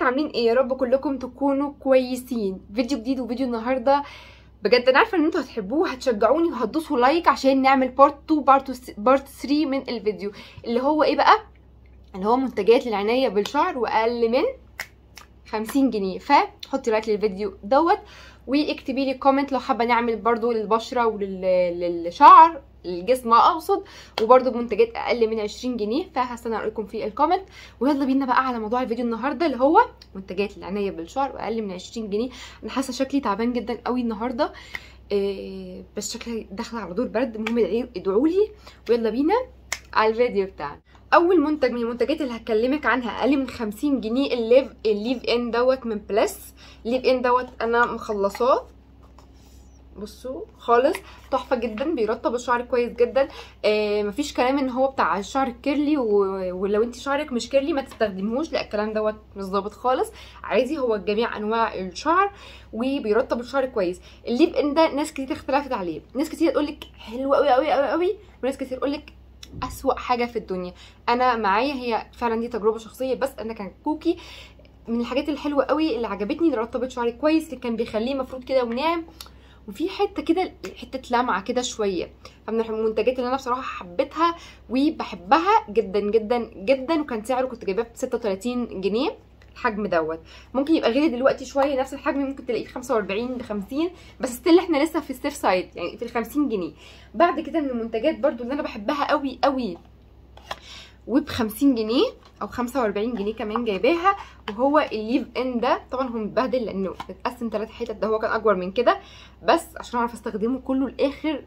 عاملين ايه يا رب كلكم تكونوا كويسين فيديو جديد وفيديو النهارده بجد انا عارفه ان انتوا هتحبوه وهتشجعوني وهتدوسوا لايك عشان نعمل بارت 2 بارت بارت 3 من الفيديو اللي هو ايه بقى اللي هو منتجات للعنايه بالشعر واقل من 50 جنيه فحطي لايك للفيديو دوت واكتبي لي كومنت لو حابه نعمل برضو للبشره وللشعر الجسم اقصد وبرده بمنتجات اقل من 20 جنيه فهستنى رايكم في الكومنت ويلا بينا بقى على موضوع الفيديو النهارده اللي هو منتجات العنايه بالشعر واقل من 20 جنيه انا حاسه شكلي تعبان جدا قوي النهارده إيه بس شكلي داخله على دور برد المهم ادعوا لي ويلا بينا على الفيديو بتاعنا اول منتج من المنتجات اللي هكلمك عنها اقل من 50 جنيه الليف الليف ان دوت من بلس الليف ان دوت انا مخلصاه بصوا خالص تحفه جدا بيرطب الشعر كويس جدا آه مفيش كلام ان هو بتاع الشعر الكيرلي ولو انت شعرك مش كيرلي ما تستخدمهوش لا الكلام دوت مش ظابط خالص عادي هو جميع انواع الشعر وبيرطب الشعر كويس الليب ان ده ناس كتير اختلفت عليه ناس كتير تقول لك حلو قوي قوي قوي قوي وناس كتير تقول لك اسوا حاجه في الدنيا انا معايا هي فعلا دي تجربه شخصيه بس انا كان كوكي من الحاجات الحلوه قوي اللي عجبتني اللي رطبت شعري كويس اللي كان بيخليه مفروض كده وناعم وفي حته كده حته لمعه كده شويه فمن المنتجات اللي انا بصراحه حبيتها وبحبها جدا جدا جدا وكان سعره كنت جايباه ب 36 جنيه الحجم دوت ممكن يبقى غالي دلوقتي شويه نفس الحجم ممكن تلاقيه ب 45 ب 50 بس ستيل احنا لسه في السيف سايد يعني في ال 50 جنيه بعد كده من المنتجات برده اللي انا بحبها قوي قوي وب 50 جنيه او 45 جنيه كمان جايباها وهو الليف ان ده طبعا هو متبهدل لانه متقسم ثلاث حتت ده هو كان اكبر من كده بس عشان اعرف استخدمه كله لاخر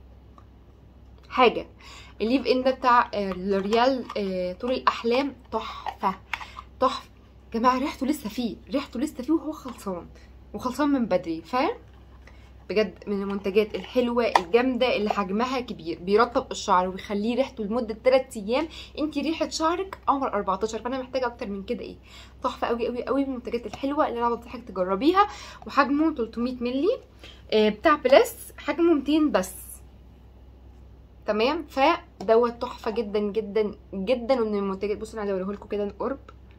حاجه الليف ان ده بتاع لوريال طول الاحلام تحفه تحفه جماعه ريحته لسه فيه ريحته لسه فيه وهو خلصان وخلصان من بدري ف بجد من المنتجات الحلوه الجامده اللي حجمها كبير بيرطب الشعر ويخليه ريحته لمده 3 ايام انت ريحه شعرك قمر 14 فانا محتاجه اكتر من كده ايه تحفه قوي قوي قوي من المنتجات الحلوه اللي انا بنصحك تجربيها وحجمه 300 مللي آه بتاع بلس حجمه 200 بس تمام فدوت تحفه جدا جدا جدا ومن المنتجات بصوا انا عايزه اوريه لكم كده قرب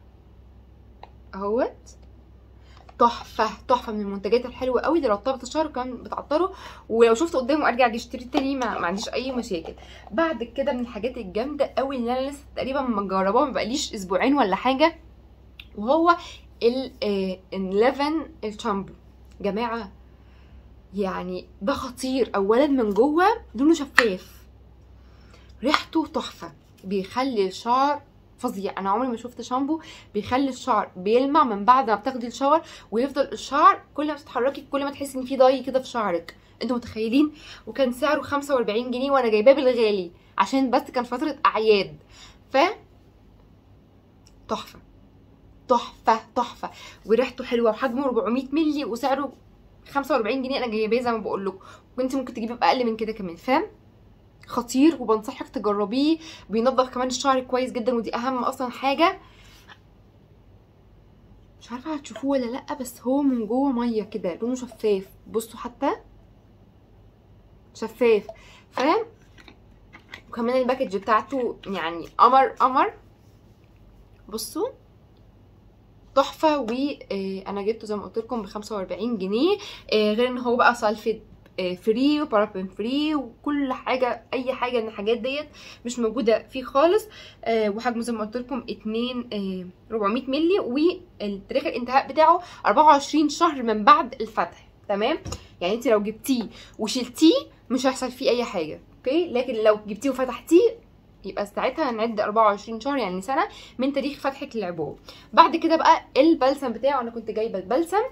اهوت تحفه تحفه من المنتجات الحلوه قوي اللي رطبت الشعر وكمان بتعطره ولو شفت قدامه ارجع اجي اشتري تاني ما, ما عنديش اي مشاكل بعد كده من الحاجات الجامده قوي اللي انا لسه تقريبا مجرباها ما بقاليش اسبوعين ولا حاجه وهو ال 11 الشامبو جماعه يعني ده خطير اولا من جوه لونه شفاف ريحته تحفه بيخلي الشعر فظيع انا عمري ما شفت شامبو بيخلي الشعر بيلمع من بعد ما بتاخدي الشاور ويفضل الشعر كل ما تتحركي كل ما تحسي ان في ضي كده في شعرك انتوا متخيلين وكان سعره 45 جنيه وانا جايباه بالغالي عشان بس كان فتره اعياد ف تحفه تحفه تحفه وريحته حلوه وحجمه 400 مللي وسعره 45 جنيه انا جايباه زي ما بقول لكم وانت ممكن تجيبيه باقل من كده كمان فاهم خطير وبنصحك تجربيه بينظف كمان الشعر كويس جدا ودي اهم اصلا حاجه مش عارفه هتشوفوه ولا لا بس هو من جوه ميه كده لونه شفاف بصوا حتى شفاف فاهم وكمان الباكج بتاعته يعني قمر قمر بصوا تحفه وانا جبته زي ما قلت لكم ب 45 جنيه غير ان هو بقى سلفيت فري وبارابين فري وكل حاجه اي حاجه من الحاجات ديت مش موجوده فيه خالص وحجمه زي ما قلت لكم 2 400 مللي والتاريخ الانتهاء بتاعه 24 شهر من بعد الفتح تمام يعني انت لو جبتيه وشلتيه مش هيحصل فيه اي حاجه اوكي لكن لو جبتيه وفتحتيه يبقى ساعتها هنعد 24 شهر يعني سنه من تاريخ فتحك للعبوه بعد كده بقى البلسم بتاعه انا كنت جايبه البلسم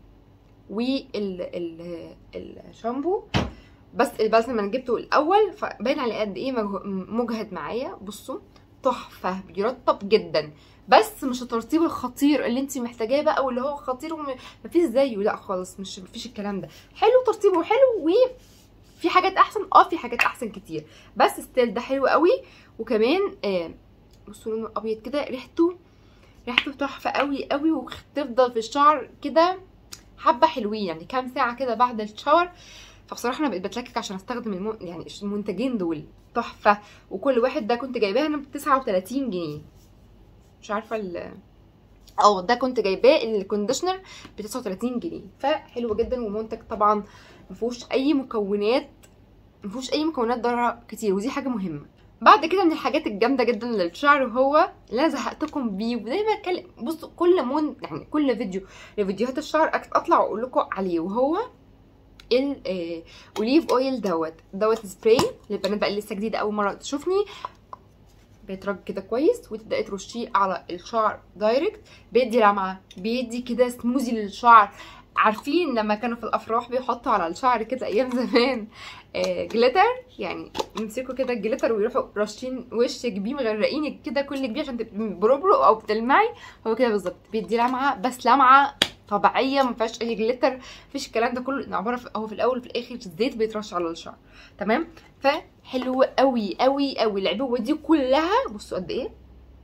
والشامبو بس البلسم انا جبته الاول فباين على قد ايه مجهد معايا بصوا تحفه بيرطب جدا بس مش الترطيب الخطير اللي انت محتاجاه بقى واللي هو خطير ومفيش زيه لا خالص مش مفيش الكلام ده حلو ترطيبه حلو وفي حاجات احسن اه في حاجات احسن كتير بس ستيل ده حلو قوي وكمان آه بصوا لونه ابيض كده ريحته ريحته تحفه قوي قوي وتفضل في الشعر كده حبه حلوين يعني كام ساعه كده بعد الشاور فبصراحه انا بقيت بتلكك عشان استخدم المو... يعني المنتجين دول تحفه وكل واحد ده كنت جايباه انا ب 39 جنيه مش عارفه ال... اه ده كنت جايباه الكونديشنر ب 39 جنيه فحلو جدا ومنتج طبعا ما فيهوش اي مكونات ما فيهوش اي مكونات ضاره كتير ودي حاجه مهمه بعد كده من الحاجات الجامده جدا للشعر هو اللي انا زهقتكم بيه ودايما اتكلم بصوا كل مون يعني كل فيديو لفيديوهات الشعر أك- اطلع واقول لكم عليه وهو الاوليف اويل دوت دوت سبراي للبنات بقى اللي لسه جديده اول مره تشوفني بيترج كده كويس وتبداي ترشيه على الشعر دايركت بيدي لمعه بيدي كده سموزي للشعر عارفين لما كانوا في الافراح بيحطوا على الشعر كده ايام زمان آه جليتر يعني يمسكوا كده الجليتر ويروحوا راشين وشك بيه مغرقينك كده كلك بيه عشان تبقي بربرق او بتلمعي هو كده بالظبط بيدي لمعه بس لمعه طبيعيه ما فيهاش اي جليتر مفيش الكلام ده كله عباره في هو في الاول وفي الاخر زيت بيترش على الشعر تمام فحلو قوي قوي قوي العبوه دي كلها بصوا قد ايه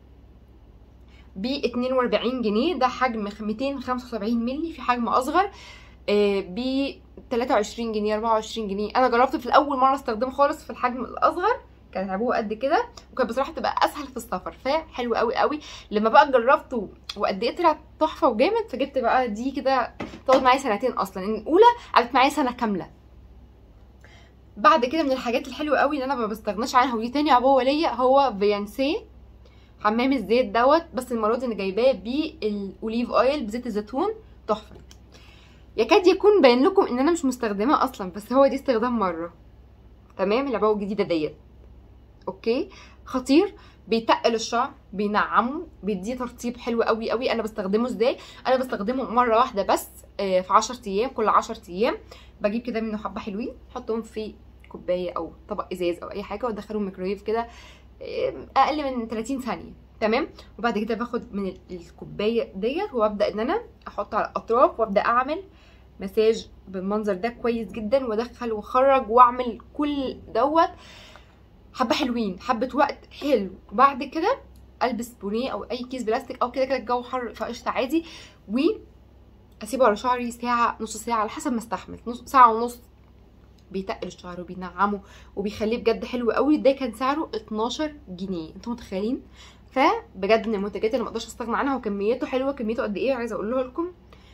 ب 42 جنيه ده حجم 275 مللي في حجم اصغر ب 23 جنيه 24 جنيه انا جربته في الاول مره استخدمه خالص في الحجم الاصغر كانت عبوه قد كده وكانت بصراحه تبقى اسهل في السفر فحلو قوي قوي لما بقى جربته وقد ايه طلع تحفه وجامد فجبت بقى دي كده تقعد معايا سنتين اصلا الاولى قعدت معايا سنه كامله بعد كده من الحاجات الحلوه قوي اللي انا ما بستغناش عنها ودي تاني عبوه ليا هو فيانسيه حمام الزيت دوت بس المره دي انا جايباه بالاوليف اويل بزيت الزيتون تحفه يكاد يكون باين لكم ان انا مش مستخدماه اصلا بس هو دي استخدام مره تمام العبوه الجديده ديت اوكي خطير بيتقل الشعر بينعمه بيديه ترطيب حلو قوي قوي انا بستخدمه ازاي انا بستخدمه مره واحده بس آه، في 10 ايام كل 10 ايام بجيب كده منه حبه حلوين احطهم في كوبايه او طبق ازاز او اي حاجه وادخلهم الميكرويف كده آه، اقل من 30 ثانيه تمام وبعد كده باخد من ال- الكوبايه ديت وابدا ان انا احط على الاطراف وابدا اعمل مساج بالمنظر ده كويس جدا وادخل واخرج واعمل كل دوت حبه حلوين حبه وقت حلو وبعد كده البس بونيه او اي كيس بلاستيك او كده كده الجو حر فقشطه عادي و اسيبه على شعري ساعه نص ساعه على حسب ما استحمل نص ساعه ونص بيتقل الشعر وبينعمه وبيخليه بجد حلو قوي ده كان سعره 12 جنيه انتوا متخيلين فبجد من المنتجات اللي ما اقدرش استغنى عنها وكميته حلوه كميته قد ايه عايزه اقولها لكم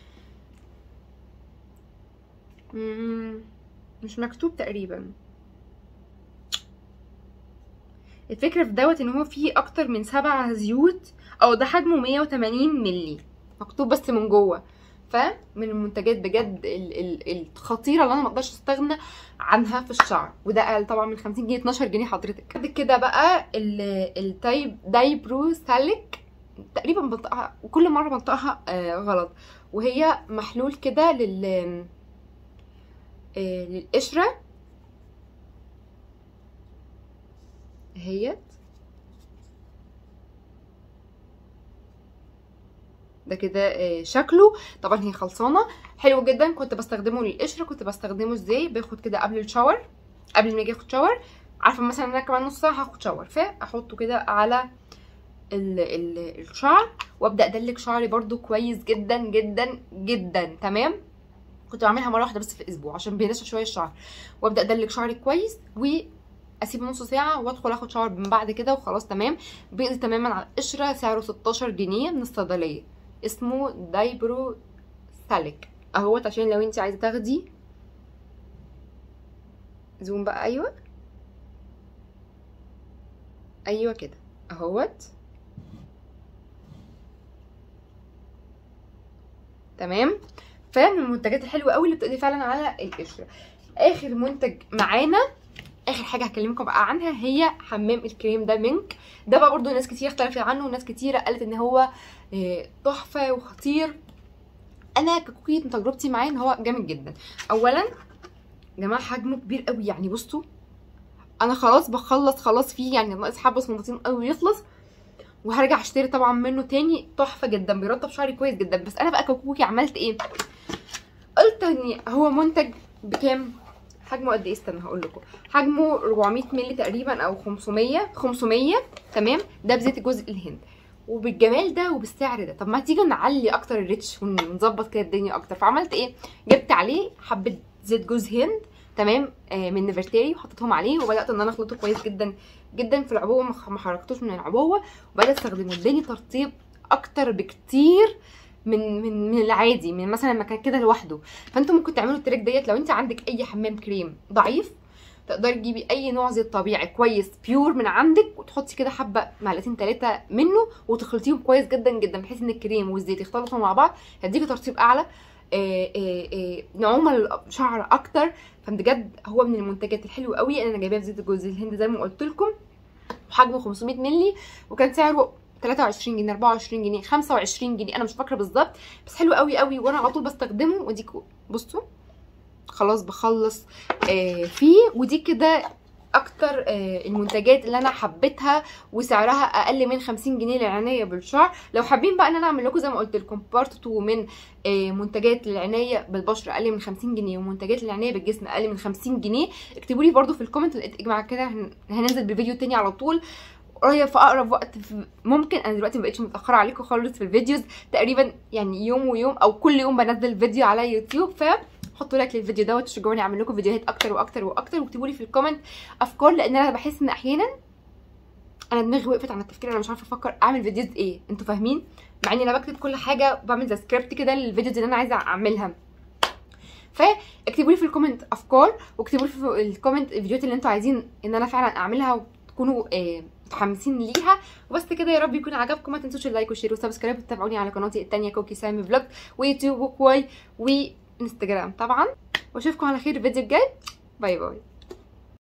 مم، مش مكتوب تقريبا الفكره في دوت ان هو فيه اكتر من سبع زيوت او ده حجمه 180 ملي مكتوب بس من جوه فمن المنتجات بجد ال- ال- الخطيره اللي انا ما اقدرش استغنى عنها في الشعر وده اقل طبعا من 50 جنيه 12 جنيه حضرتك بعد كده بقى ال- التايب دايبرو سالك تقريبا بنطقها وكل مره بنطقها آه غلط وهي محلول كده لل آه للقشره اهيت ده كده آه، شكله طبعا هي خلصانه حلو جدا كنت بستخدمه للقشره كنت بستخدمه ازاي باخد كده قبل الشاور قبل ما اجي اخد شاور عارفه مثلا ان انا كمان نص ساعه هاخد شاور فاحطه كده على ال ال الشعر وابدا ادلك شعري برده كويس جدا جدا جدا تمام كنت بعملها مره واحده بس في الاسبوع عشان بينشف شويه الشعر وابدا ادلك شعري كويس واسيبه نص ساعه وادخل اخد شاور من بعد كده وخلاص تمام بيقضي تماما على القشره سعره 16 جنيه من الصيدليه اسمه دايبرو سالك اهوت عشان لو انت عايزه تاخدي زوم بقى ايوه ايوه كده اهوت تمام فمن المنتجات الحلوه قوي اللي بتقضي فعلا على القشره اخر منتج معانا اخر حاجه هكلمكم بقى عنها هي حمام الكريم ده منك ده بقى برضو ناس كتير اختلفت عنه وناس كتير قالت ان هو آه، تحفه وخطير انا ككوكي من تجربتي معاه ان هو جامد جدا اولا يا جماعه حجمه كبير قوي يعني بصوا انا خلاص بخلص خلاص فيه يعني ناقص حبه صنطتين قوي يخلص وهرجع اشتري طبعا منه تاني تحفه جدا بيرطب شعري كويس جدا بس انا بقى ككوكي عملت ايه قلت ان هو منتج بكام حجمه قد ايه استنى هقول لكم حجمه 400 مللي تقريبا او 500 500 تمام ده بزيت جوز الهند وبالجمال ده وبالسعر ده طب ما تيجي نعلي اكتر الريتش ونظبط كده الدنيا اكتر فعملت ايه جبت عليه حبه زيت جوز هند تمام آه من نيفرتاري وحطيتهم عليه وبدات ان انا اخلطه كويس جدا جدا في العبوه ما ما حركتوش من العبوه وبدات استخدمه اداني ترطيب اكتر بكتير من من من العادي من مثلا لما كان كده لوحده فانتوا ممكن تعملوا التريك ديت لو انت عندك اي حمام كريم ضعيف تقدري تجيبي اي نوع زيت طبيعي كويس بيور من عندك وتحطي كده حبه معلقتين ثلاثه منه وتخلطيهم كويس جدا جدا بحيث ان الكريم والزيت يختلطوا مع بعض هيديكي ترطيب اعلى آه، آه، آه، نعومه للشعر اكتر فبجد هو من المنتجات الحلوه قوي انا جايباه بزيت جوز الهند زي ما قلت لكم وحجمه 500 مللي وكان سعره 23 جنيه 24 جنيه 25 جنيه انا مش فاكره بالظبط بس حلو قوي قوي وانا على طول بستخدمه وديكوا بصوا خلاص بخلص آه فيه ودي كده اكتر آه المنتجات اللي انا حبيتها وسعرها اقل من 50 جنيه للعنايه بالشعر لو حابين بقى ان انا اعمل لكم زي ما قلت لكم بارت 2 من آه منتجات العنايه بالبشره اقل من 50 جنيه ومنتجات العنايه بالجسم اقل من 50 جنيه اكتبوا لي برده في الكومنت اجمع كده هن- هننزل بفيديو تاني على طول قريب في اقرب وقت في- ممكن انا دلوقتي مبقتش متاخره عليكم خالص في الفيديوز تقريبا يعني يوم ويوم او كل يوم بنزل فيديو على يوتيوب ف حطوا لايك للفيديو دوت تشجعوني اعمل لكم فيديوهات اكتر واكتر واكتر واكتبوا لي في الكومنت افكار لان انا بحس ان احيانا انا دماغي وقفت عن التفكير انا مش عارفه افكر اعمل فيديوز ايه انتوا فاهمين مع اني انا بكتب كل حاجه وبعمل زي سكريبت كده للفيديوز اللي انا عايزه اعملها فاكتبوا لي في الكومنت افكار واكتبوا لي في الكومنت الفيديوهات اللي انتوا عايزين ان انا فعلا اعملها وتكونوا آه، متحمسين ليها وبس كده يا رب يكون عجبكم ما تنسوش اللايك والشير والسبسكرايب وتتابعوني على قناتي التانية كوكي سامي فلوج ويوتيوب وكواي وانستجرام طبعا واشوفكم على خير الفيديو الجاي باي باي